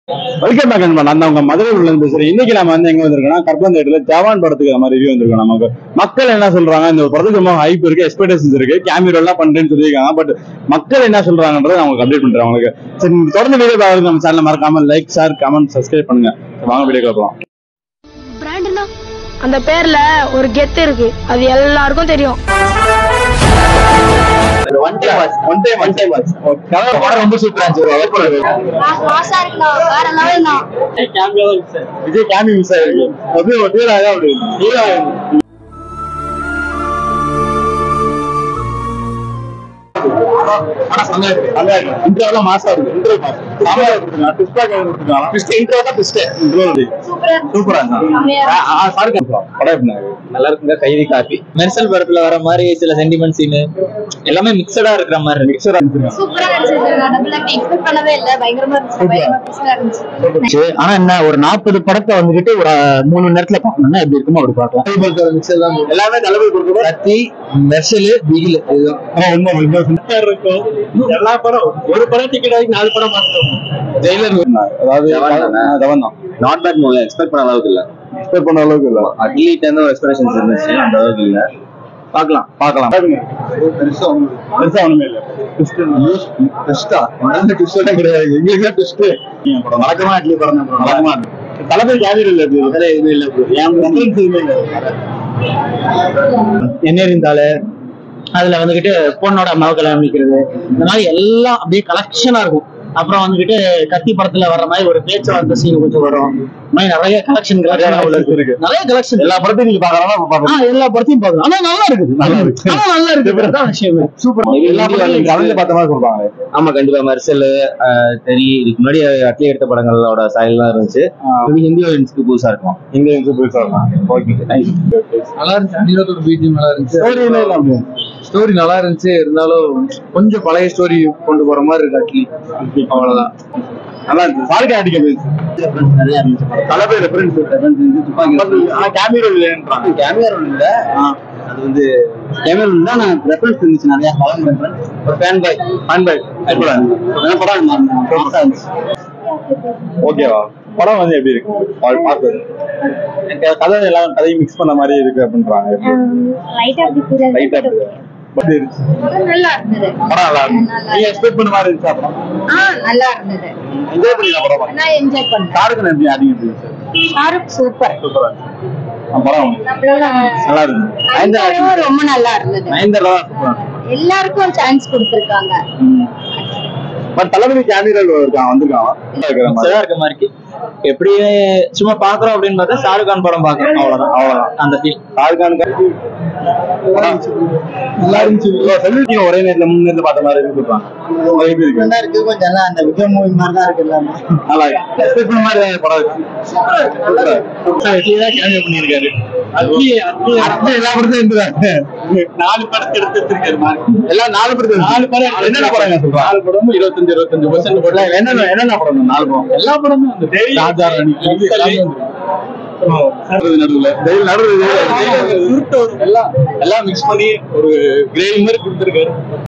Welcome back and அந்த உங்க மதுரையில் இருந்து பேசுறேன் இன்னைக்கு நம்ம வந்து எங்க வந்திருக்கோம்னா கற்பன் தேட்டர்ல ஜவான் படத்துக்கு நம்ம ரிவ்யூ வந்திருக்கோம் நமக்கு மக்கள் என்ன சொல்றாங்க இந்த படத்துக்கு ரொம்ப ஹைப் இருக்கு எக்ஸ்பெக்டேஷன்ஸ் இருக்கு கேமிரோ எல்லாம் பண்றேன்னு சொல்லியிருக்காங்க பட் மக்கள் என்ன சொல்றாங்கன்றதை நான் உங்களுக்கு அப்டேட் பண்றேன் உங்களுக்கு சரி நீங்க தொடர்ந்து வீடியோ பார்க்கறது நம்ம சேனல் மறக்காம லைக் ஷேர் கமெண்ட் சப்ஸ்கிரைப் பண்ணுங்க சரி, வாங்க வீடியோ பார்க்கலாம் பிராண்ட்னா அந்த பேர்ல ஒரு கெத்து இருக்கு அது எல்லாருக்கும் தெரியும் one time watch one time one time watch படம் ரொம்ப சூப்பரா இருந்துச்சு மாசா இருக்குண்ணா வேற லெவல்ண்ணா விஜய் கேமி மிஸ் ஆயிருக்கு அப்படியே ஒரு ஹீரோ ஆகா அப்படி ஹீரோ இன்ட்ரோலாம் மாசா இருக்கு இன்ட்ரோ மாசா கொடுத்துருக்காங்க ட்விஸ்டா கொடுத்துருக்காங்க ட்விஸ்ட் இன்ட்ரோ தான் ட்விஸ்ட் இன்ட்ரோ சூப்பரா சூப்பரா இருந்தா சாருக்கு படம் எப்படி இருக்கு? நல்லா இருக்குங்க கைதி காப்பி மெர்சல் படத்துல வர மாதிரி சில சென்டிமெண்ட் சீனு எல்லாமே மிக்சடா இருக்கிற மாதிரி இருக்கு மிக்சரா இருந்துச்சு சூப்பரா நடிச்சிருக்காங்க டபுள் ஆக்ட் எக்ஸ்பெக்ட் பண்ணவே இல்ல பயங்கரமா இருந்துச்சு பயங்கரமா ட்விஸ்டா இருந்துச்சு ஆனா என்ன ஒரு நாற்பது படத்தை வந்துகிட்டு ஒரு மூணு மணி நேரத்துல பார்க்கணும்னா எப்படி இருக்குமோ அப்படி பார்க்கலாம் எல்லாமே தளபதி கொடுக்கணும் கத்தி மெர்சலு பிகில் இருக்கும் எல்லா படம் ஒரு படம் டிக்கெட் வாங்கி நாலு படம் பார்த்தோம் ஜெயிலர் அதாவது ஜவான் தானே? ஜவான் தான் நாட் பேட் மூவி எக்ஸ்பெக்ட் பண்ண அளவுக்கு இல்ல எக்ஸ்பெக்ட் பண்ண அளவுக்கு இல்ல அட்லீட் இருந்து ஒரு எக்ஸ்பெக்டேஷன்ஸ் இருந்துச்சு அந்த அளவுக்கு இல்ல பார்க்கலாம் பார்க்கலாம் பெருசா பெருசா ஒண்ணுமே இல்ல ட்விஸ்டா ட்விஸ்டா கிடையாது எங்களுக்கு ட்விஸ்ட் வழக்கமா அட்லி படம் தான் வழக்கமா தளபதி கேரியர் இல்ல bro. வேற எதுவும் இல்ல bro. என் reference எதுவுமே இல்ல என்ன இருந்தாலு அதுல வந்துகிட்டு பொண்ணோட அம்மாவை கல்யாணம் பண்ணிக்கிறது இந்த மாதிரி எல்லாம் அப்படியே கலெக்ஷனா இருக்கும் அப்புறம் வந்துகிட்டு கத்தி படத்துல வர்ற மாதிரி ஒரு பேச்சு வந்த சீன் கொஞ்சம் வரும் இந்த மாதிரி நிறைய கலெக்ஷன் உள்ள இருக்கு, இருக்கு. நிறைய கலெக்ஷன் எல்லா படத்தையும் நீங்க பாக்கலாம் பாக்கலாம் எல்லா படத்தையும் பார்க்கலாம் ஆனா நல்லா இருக்குது நல்லா இருக்கு ஆனா நல்லா இருக்கு அதான் விஷயமே சூப்பர் எல்லா படத்தையும் நீங்க கலந்து பார்த்த மாதிரி சொல்றாங்க ஆமா கண்டிப்பா மெர்சல் தெரி இதுக்கு முன்னாடி அட்லி எடுத்த படங்களோட ஸ்டைல்லாம் இருந்துச்சு இது ஹிந்தி ஆடியன்ஸ்க்கு புதுசா இருக்கும் இங்க இருந்து போய் சொல்லலாம் ஓகே நல்லா இருந்துச்சு அனிருத்தோட பிஜிஎம் நல்லா இருந்துச்சு ஸ்டோரியில இல்ல அப்படியே ஸ்டோரி நல்லா இருந்துச்சு இருந்தாலும் கொஞ்சம் பழைய ஸ்டோரி கொண்டு போற மாதிரி இருக்கு அட்லி அவ்வளவுதான் நல்லா இருக்கு சாருக்கு அடிக்க போயிடுச்சு நிறைய இருந்துச்சு தளபதி ரெஃபரன்ஸ் ஆனா கேமியோ இல்லைன்றாங்க கேமியா ரோல் இல்ல அது வந்து கேமியா ரோல் தான் நான் ரெஃபரன்ஸ் இருந்துச்சு நிறைய படம் ரெஃபரன்ஸ் ஒரு ஃபேன் பாய் ஃபன் பை படம் மாசா இருந்துச்சு ஓகேவா படம் வந்து எப்படி இருக்கு பா- பார்த்தது எனக்கு கதை எல்லாம் கதையும் மிக்ஸ் பண்ண மாதிரி இருக்கு அப்படின்றாங்க லைட்டா லைட்டா பட் இருந்துச்சு நல்லா இருந்தது படம் நல்லா இருக்கு நீங்க எக்ஸ்பெக்ட் பண்ண மாதிரி இருந்துச்சு அப்புறம் ஆ நல்லா இருந்தது என்ஜாய் பண்ணி படம் பார்த்தேன் நான் என்ஜாய் பண்ணேன் ஷாருக்கு எப்படி ஆடிங்க எப்படி இருந்துச்சு ஷாருக் சூப்பர் சூப்பரா இருந்துச்சு ஆ, படம் நல்லா இருக்கு நயன்தாராவும் ரொம்ப நல்லா இருந்தது நயன்தாரா சூப்பரா எல்லாருக்கும் சான்ஸ் கொடுத்திருக்காங்க பட் தளபதி கேமியல் இருக்கான் வந்திருக்கான் இருக்கிற மாதிரி மிக்சடா இருக்க மாதிரி இருக்கு எப்படி சும்மா பாக்குறோம் அப்படின்னு பார்த்தா ஷாருக் கான் படம் பாக்குறோம் அவ்வளவுதான் அவ்வளவுதான் அந்த ஃபீல் ஷாருக்கானுக்கு நல்லா இருந்துச்சு சொல்லிருக்கீங்க ஒரே நேரத்துல மூணு நேரத்துல பார்த்த மாதிரி இருக்கு சொல்றாங்க உங்களுக்கு எப்படி இருக்கு நல்லா இருக்கு கொஞ்சம் எல்லாம் அந்த விஜய் மூவி மாதிரி தான் இருக்கு எல்லாமே நல்லா இருக்கு எக்ஸ்பெக்ட் பண்ண மாதிரி தான் படம் இருக்கு சூப்பரா வெற்றி தான் கேமியோ பண்ணியிருக்காரு அட்லி அட்லி எல்லா படத்தையும் இருந்துறாங்க நாலு படத்தை எடுத்து வச்சிருக்காரு மாதிரி எல்லாம் நாலு படத்தை நாலு படம் என்னென்ன படம் சொல்றேன் நாலு படமும் இருபத்தஞ்சு இருபத்தஞ்சு பர்சன்ட் போடல என்னென்ன என்னென்ன படம் நாலு படம் எல்லா படமும் வந்து ராஜா ராணி நடுவுல நடுவுல நடுவுல எல்லாம் எல்லாம் மிக்ஸ் பண்ணி ஒரு கிரேவி மாதிரி கொடுத்துருக்காரு